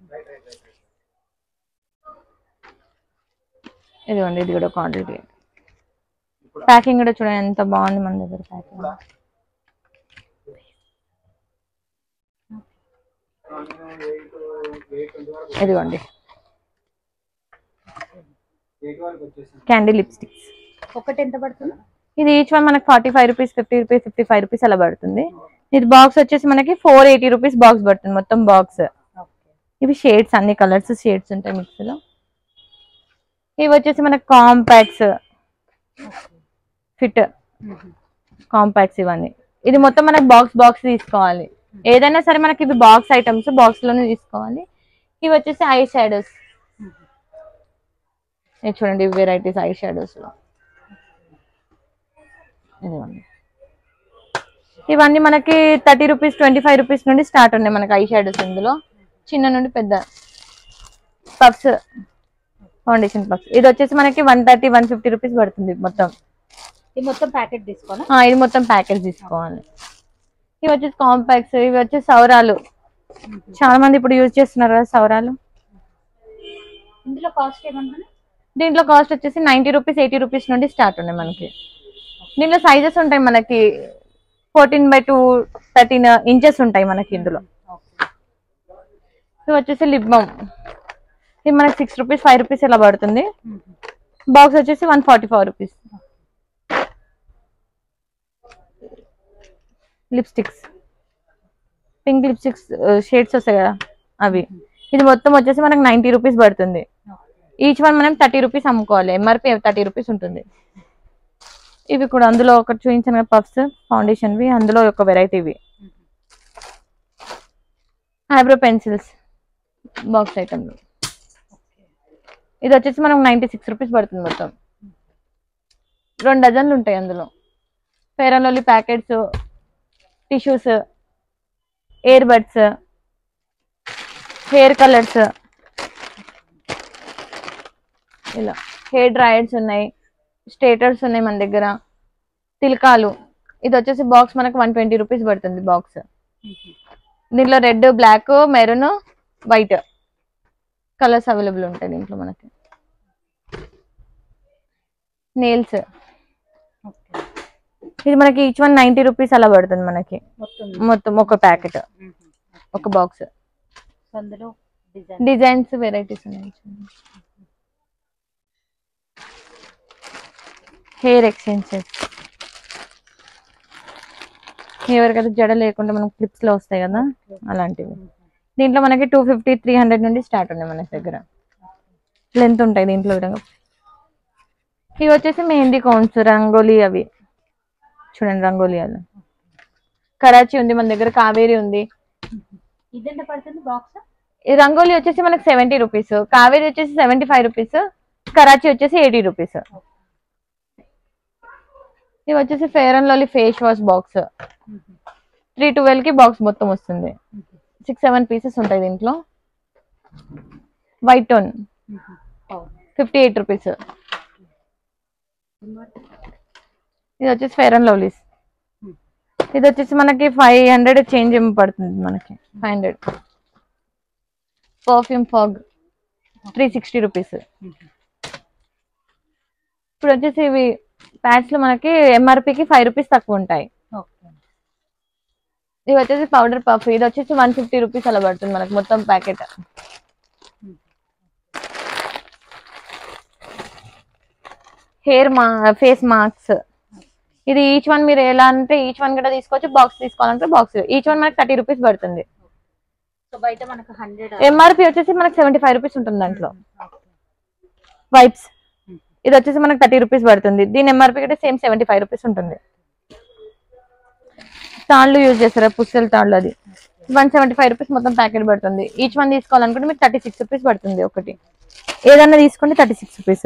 ఇదిగోండి ఇది కూడా క్వాంటిటీ ప్యాకింగ్ కూడా చూడండి ఎంత బాగుంది మన దగ్గర ప్యాకింగ్ ఇదిగోండి క్యాండీ లిప్స్టిక్స్ ఒకటి ఎంత పడుతుంది ఇది ఈచ్ వన్ మనకి forty five rupees fifty rupees fifty five rupees అలా పడుతుంది ఇది బాక్స్ వచ్చేసి మనకి ఫోర్ ఎయిటీ రూపీస్ బాక్స్ పడుతుంది మొత్తం బాక్స్ ఇవి షేడ్స్ అన్ని కలర్స్ షేడ్స్ ఉంటాయి మిక్స్ లో ఇవి వచ్చేసి మనకి కాంపాక్ట్స్ ఫిట్ కాంపాక్ట్స్ ఇవన్నీ ఇది మొత్తం మనకి బాక్స్ బాక్స్ తీసుకోవాలి ఏదైనా సరే మనకి ఇవి బాక్స్ ఐటమ్స్ బాక్స్ లోనే తీసుకోవాలి ఇవి వచ్చేసి ఐ షాడోస్ ఇది చూడండి వెరైటీస్ ఐ షాడోస్ లో ఇదిగోండి ఇవన్నీ మనకి thirty rupees twenty five rupees నుండి స్టార్ట్ ఉన్నాయి మనకి ఐ షాడోస్ ఇందులో చిన్న నుండి పెద్ద పఫ్స్ ఫౌండేషన్ పఫ్స్ ఇది వచ్చేసి మనకి one thirty one fifty rupees పడుతుంది మొత్తం ఇది మొత్తం ప్యాకెట్ తీసుకోనా ఆ, ఇది మొత్తం ప్యాకేజ్ తీసుకోవాలి ఇవి వచ్చేసి కాంపాక్ట్స్ ఇవి వచ్చేసి సౌరాలు చాలా మంది ఇప్పుడు యూజ్ చేస్తున్నారు కదా సౌరాలు ఇందులో కాస్ట్ ఏమన్నా దీంట్లో కాస్ట్ వచ్చేసి నైన్టీ రూపీస్ ఎయిటీ రూపీస్ నుండి స్టార్ట్ ఉన్నాయి మనకి దీంట్లో సైజెస్ ఉంటాయి మనకి fourteen by two thirteen inches ఉంటాయి మనకి ఇందులో ఇది వచ్చేసి లిప్ బామ్ ఇది మనకి సిక్స్ రూపీస్ ఫైవ్ రూపీస్ ఇలా పడుతుంది బాక్స్ వచ్చేసి one forty five rupees lipsticks pink lipsticks shades వస్తాయి కదా అవి ఇది మొత్తం వచ్చేసి మనకి నైన్టీ రూపీస్ పడుతుంది ఈచ్ వన్ మనం థర్టీ రూపీస్ అమ్ముకోవాలి ఎంఆర్పి థర్టీ రూపీస్ ఉంటుంది ఇవి కూడా అందులో ఒకటి చూపించిన పఫ్స్ ఫౌండేషన్వి అందులో ఒక వెరైటీవి ఐబ్రో పెన్సిల్స్ బాక్స్ ఐటమ్ ఇది వచ్చేసి మనకు నైంటీ సిక్స్ రూపీస్ పడుతుంది మొత్తం రెండు డజన్లు ఉంటాయి అందులో Fair and Lovely packets tissues air buds hair colours ఇలా హెయిర్ డ్రైయర్స్ ఉన్నాయి స్టేటర్స్ ఉన్నాయి మన దగ్గర తిలకాలు ఇది వచ్చేసి బాక్స్ మనకు వన్ ట్వంటీ రూపీస్ పడుతుంది బాక్స్ దీంట్లో red black maroon white colours available ఉంటాయి దీంట్లో మనకి నెయిల్స్ ఇది మనకి ఈచ్ వన్ నైన్టీ రూపీస్ అలా పడుతుంది మనకి మొత్తం మొత్తం ఒక ప్యాకెట్ ఒక బాక్స్ అందులో డిజైన్ డిజైన్స్ వెరైటీస్ ఉన్నాయి హెయిర్ ఎక్స్టెన్షన్స్ ఎవరికైతే జడ లేకుండా మనకు క్లిప్స్ లో వస్తాయి కదా అలాంటివి దీంట్లో మనకి టూ ఫిఫ్టీ త్రీ హండ్రెడ్ నుండి స్టార్ట్ ఉన్నాయి మన దగ్గర లెంత్ ఉంటాయి దీంట్లో విధంగా ఇవి వచ్చేసి మెహందీ కోన్స్ రంగోలీ అవి చూడండి రంగోలీ అలా కరాచీ ఉంది మన దగ్గర కావేరి ఉంది ఇది ఎంత పడుతుంది బాక్స్ ఈ రంగోలీ వచ్చేసి మనకి సెవెంటీ రూపీస్ కావేరి వచ్చేసి సెవెంటీ ఫైవ్ రూపీస్ కరాచీ వచ్చేసి ఎయిటీ రూపీస్ ఇవి వచ్చేసి Fair and Lovely face wash box three twelve కి బాక్స్ మొత్తం వస్తుంది సిక్స్ సెవెన్ పీసెస్ ఉంటాయి దీంట్లో white tone fifty eight rupees ఇది వచ్చేసి ఫేర్ అండ్ లవ్లీస్ ఇది వచ్చేసి మనకి ఫైవ్ హండ్రెడ్ చేంజ్ ఏమో పడుతుంది మనకి five hundred perfume Fogg three sixty rupees ఇప్పుడు వచ్చేసి ఇవి ప్యాడ్స్ లో మనకి ఎంఆర్పికి ఫైవ్ రూపీస్ తక్కువ ఉంటాయి ఓకే ఇది వచ్చేసి పౌడర్ పఫ్ ఇది వచ్చేసి వన్ ఫిఫ్టీ రూపీస్ అలా పడుతుంది మనకి మొత్తం ప్యాకెట్ హెయిర్ మా ఫేస్ మాస్క్ ఇది ఈచ్ వన్ మీరు ఎలా అంటే ఈచ్ వన్ కూడా తీసుకోవచ్చు బాక్స్ తీసుకోవాలంటే బాక్స్ ఈచ్ వన్ మనకి థర్టీ రూపీస్ పడుతుంది సో బయట మనకు హండ్రెడ్ ఎంఆర్పి వచ్చేసి మనకి సెవెంటీ ఫైవ్ రూపీస్ ఉంటుంది దాంట్లో వైప్స్ ఇది వచ్చేసి మనకి థర్టీ రూపీస్ పడుతుంది దీని ఎంఆర్పి కంటే సేమ్ సెవెంటీ ఫైవ్ రూపీస్ ఉంటుంది తాళ్ళు యూజ్ చేస్తారా పుస్తల తాళ్ళు అది వన్ సెవెంటీ ఫైవ్ రూపీస్ మొత్తం ప్యాకెట్ పడుతుంది ఈచ్ వన్ తీసుకోవాలనుకుంటే మీకు థర్టీ సిక్స్ రూపీస్ పడుతుంది ఒకటి ఏదన్నా తీసుకుంటే థర్టీ సిక్స్ రూపీస్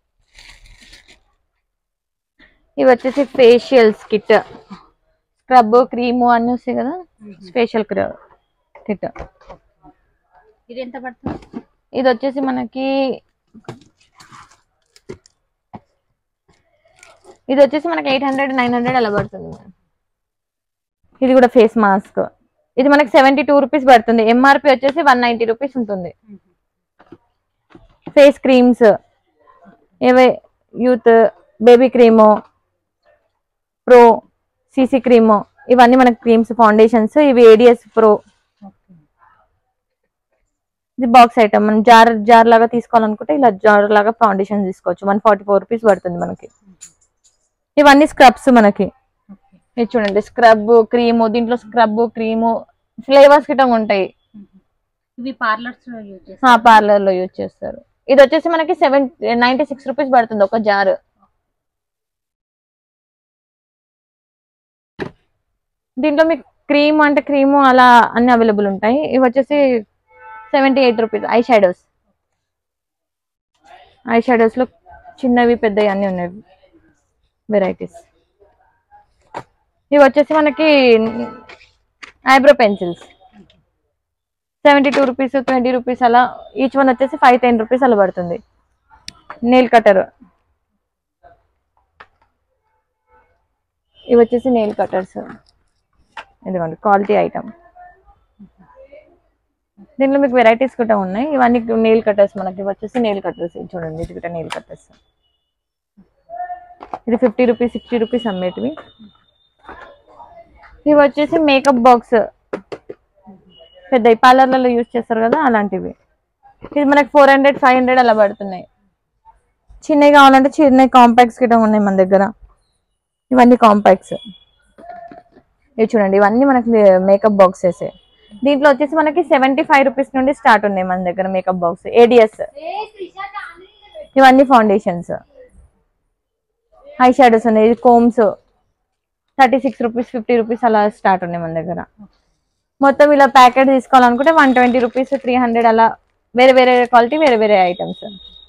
ఇవి వచ్చేసి ఫేషియల్స్ కిట్ స్క్రబ్ క్రీము అన్నీ వస్తాయి కదా ఫేషియల్ కిట్ ఇది ఎంత పడుతుంది ఇది వచ్చేసి మనకి ఇది వచ్చేసి మనకి ఎయిట్ హండ్రెడ్ నైన్ హండ్రెడ్ అలా పడుతుంది ఇది కూడా ఫేస్ మాస్క్ ఇది మనకి సెవెంటీ టూ రూపీస్ పడుతుంది ఎంఆర్పి వచ్చేసి వన్ నైంటీ రూపీస్ ఉంటుంది ఫేస్ క్రీమ్స్ ఏవే youth baby cream pro CC cream ఇవన్నీ మనకి క్రీమ్స్ ఫౌండేషన్స్ ఇవి ఏడిఎస్ ప్రో ఇది బాక్స్ ఐటమ్ మనం జార్ జార్ లాగా తీసుకోవాలనుకుంటే ఇలా జార్ లాగా ఫౌండేషన్ తీసుకోవచ్చు వన్ ఫార్టీ ఫోర్ రూపీస్ పడుతుంది మనకి ఇవన్నీ స్క్రబ్స్ మనకి ఇది చూడండి స్క్రబ్ క్రీము దీంట్లో స్క్రబ్ క్రీము ఫ్లేవర్స్ గిట్ట ఉంటాయి ఇవి పార్లర్స్ లో యూజ్ ఆ చేస్తారు పార్లర్ లో యూజ్ చేస్తారు ఇది వచ్చేసి మనకి సెవెన్ నైన్టీ సిక్స్ రూపీస్ పడుతుంది ఒక జార్ దీంట్లో మీకు క్రీమ్ అంటే క్రీము అలా అన్ని అవైలబుల్ ఉంటాయి ఇవి వచ్చేసి seventy eight rupees eye shadows eye shadows లో చిన్నవి పెద్దవి అన్ని ఉన్నాయి వెరైటీస్ ఇవి వచ్చేసి మనకి eyebrow pencils seventy two rupees twenty rupees అలా ఈచ్ వన్ వచ్చేసి ఫైవ్ టెన్ రూపీస్ అలా పడుతుంది నెయిల్ కటర్ ఇవి వచ్చేసి నెయిల్ కటర్స్ ఇదిగోండి క్వాలిటీ ఐటమ్ దీంట్లో మీకు వెరైటీస్ కూడా ఉన్నాయి ఇవన్నీ నెయిల్ కటర్స్ మనకి ఇవి వచ్చేసి నెయిల్ కటర్స్ చూడండి ఇది కూడా నెయిల్ కటర్స్ ఇది ఫిఫ్టీ రూపీస్ సిక్స్టీ రూపీస్ అమ్మేటివి ఇవి వచ్చేసి మేకప్ బాక్స్ పెద్ద పార్లర్లలో యూజ్ చేస్తారు కదా అలాంటివి ఇది మనకి ఫోర్ హండ్రెడ్ ఫైవ్ హండ్రెడ్ అలా పడుతున్నాయి చిన్నవి కావాలంటే చిన్నవి కాంపాక్ట్స్ గిట్ట ఉన్నాయి మన దగ్గర ఇవన్నీ కాంపాక్ట్స్ ఇవి చూడండి ఇవన్నీ మనకి మేకప్ బాక్సెస్ దీంట్లో వచ్చేసి మనకి సెవెంటీ ఫైవ్ రూపీస్ నుండి స్టార్ట్ ఉన్నాయి మన దగ్గర మేకప్ బాక్స్ ఏడిఎస్ ఇవన్నీ ఫౌండేషన్స్ ఐ షాడోస్ ఉన్నాయి combs thirty six rupees fifty rupees అలా స్టార్ట్ ఉన్నాయి మన దగ్గర మొత్తం ఇలా ప్యాకెట్ తీసుకోవాలనుకుంటే one twenty rupees three hundred అలా వేరే వేరే క్వాలిటీ వేరే వేరే ఐటమ్స్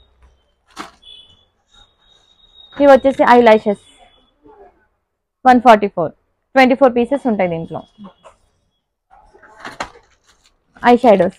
ఇవి వచ్చేసి eye lashes one forty four twenty four pieces ఉంటాయి దీంట్లో ఐ షాడోస్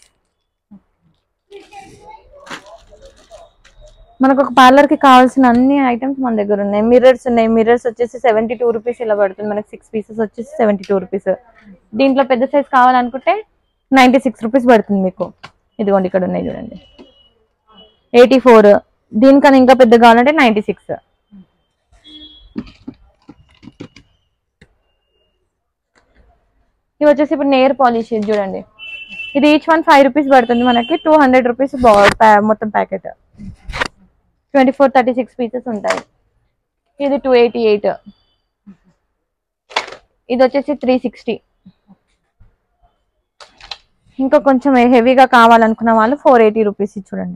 మనకు ఒక పార్లర్ కి కావాల్సిన అన్ని ఐటమ్స్ మన దగ్గర ఉన్నాయి మిర్రర్స్ ఉన్నాయి మిర్రర్స్ వచ్చేసి సెవెంటీ టూ రూపీస్ ఇలా పడుతుంది మనకి సిక్స్ పీసెస్ వచ్చేసి సెవెంటీ టూ రూపీస్ దీంట్లో పెద్ద సైజ్ కావాలనుకుంటే నైన్టీ సిక్స్ రూపీస్ పడుతుంది మీకు ఇదిగోండి ఇక్కడ ఉన్నాయి చూడండి ఎయిటీ ఫోర్ దీనికన్నా ఇంకా పెద్ద కావాలంటే నైన్టీ సిక్స్ ఇవి వచ్చేసి ఇప్పుడు నేర్ పాలిష్ ఇది చూడండి ఇది ఈచ్ వన్ ఫైవ్ రూపీస్ పడుతుంది మనకి టూ హండ్రెడ్ రూపీస్ మొత్తం packet twenty four thirty six pieces ఉంటాయి ఇది టూ ఎయిటీ ఎయిట్ ఇది వచ్చేసి త్రీ సిక్స్టీ ఇంకా కొంచెం హెవీగా కావాలనుకున్న వాళ్ళు ఫోర్ ఎయిటీ రూపీస్ చూడండి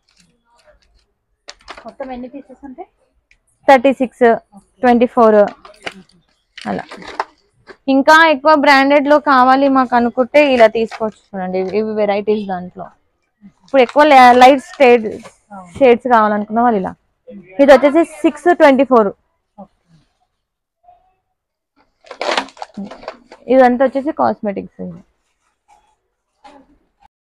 మొత్తం ఎన్ని పీసెస్ ఉంటాయి థర్టీ సిక్స్ ట్వంటీ ఫోర్ అలా ఇంకా ఎక్కువ బ్రాండెడ్ లో కావాలి మాకు అనుకుంటే ఇలా తీసుకోవచ్చు చూడండి ఇవి- ఇవి వెరైటీస్ దాంట్లో ఇప్పుడు ఎక్కువ లైట్ షేడ్ షేడ్స్ కావాలనుకున్న వాళ్ళు ఇలా ఇది వచ్చేసి సిక్స్ ట్వంటీ ఫోర్ ఇదంతా వచ్చేసి కాస్మెటిక్స్